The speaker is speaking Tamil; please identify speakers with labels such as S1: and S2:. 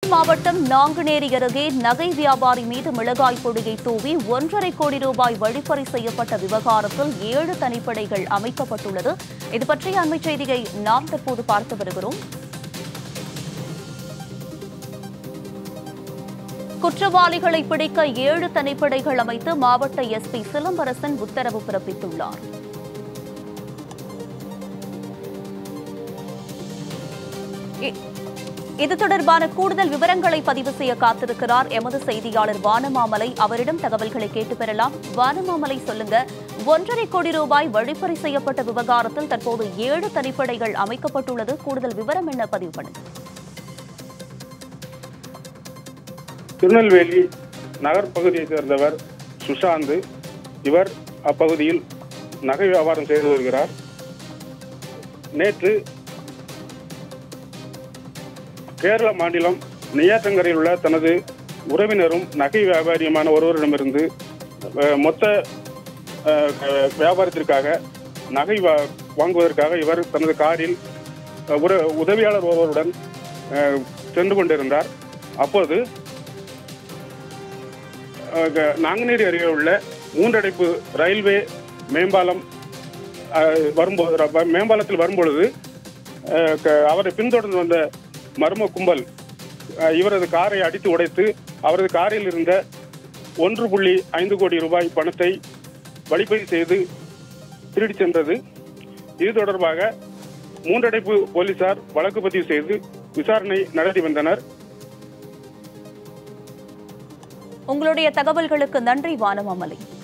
S1: மாவட்டம் நாங்குநேரி அருகே நகை வியாபாரி மீது மிளகாய் பொடியை தூவி ஒன்றரை கோடி ரூபாய் வழிப்பறி செய்யப்பட்ட விவகாரத்தில் ஏழு தனிப்படைகள் அமைக்கப்பட்டுள்ளது இது பற்றிய அண்மைச் செய்தியை நாம் தற்போது பார்த்து வருகிறோம் குற்றவாளிகளை பிடிக்க ஏழு தனிப்படைகள் அமைத்து மாவட்ட எஸ்பி சிலம்பரசன் உத்தரவு பிறப்பித்துள்ளார் இ- இது தொடர்பான கூடுதல் விவரங்களை பதிவு செய்ய காத்திருக்கிறார் எமது செய்தியாளர் வானமாமலை அவரிடம் தகவல்களை கேட்டு பெறலாம் வானமாமலை சொல்லுங்க ஒன்றரை கோடி ரூபாய் வழிப்பறி செய்யப்பட்ட விவகாரத்தில் தற்போது ஏழு தனிப்படைகள் அமைக்கப்பட்டுள்ளது கூடுதல் விவரம் என்ன பதிவு பண்ணுங்க
S2: திருநெல்வேலி நகர் பகுதியைச் சேர்ந்தவர் சுஷாந்த் இவர் அப்பகுதியில் நகை வியாபாரம் செய்து வருகிறார் நேற்று கேரள மாநிலம் நெய்யாற்றங்கரையில் உள்ள தனது உறவினரும் நகை வியாபாரியுமான ஒருவரிடமிருந்து அஹ், மொத்த அஹ், அஹ், வியாபாரத்திற்காக நகை வா- வாங்குவதற்காக இவர் தனது காரில் அஹ், ஒரு உதவியாளர் ஒருவருடன் அஹ், சென்று கொண்டிருந்தார் அப்போது அஹ், க- நாங்குநேரி அருகே உள்ள மூன்றடைப்பு ரயில்வே மேம்பாலம் அஹ், வரும்போது ர- மேம்பாலத்தில் வரும்பொழுது அஹ், க- அவரை பின்தொடர்ந்து வந்த மர்ம கும்பல் அஹ், இவரது காரை அடித்து உடைத்து அவரது காரில் இருந்த ஒன்று புள்ளி ஐந்து கோடி ரூபாய் பணத்தை வழிப்பறி செய்து திருடிச் சென்றது இது தொடர்பாக மூன்றடைப்பு போலீசார் வழக்கு பதிவு செய்து விசாரணை நடத்தி வந்தனர்
S1: உங்களுடைய தகவல்களுக்கு நன்றி வானமாமலை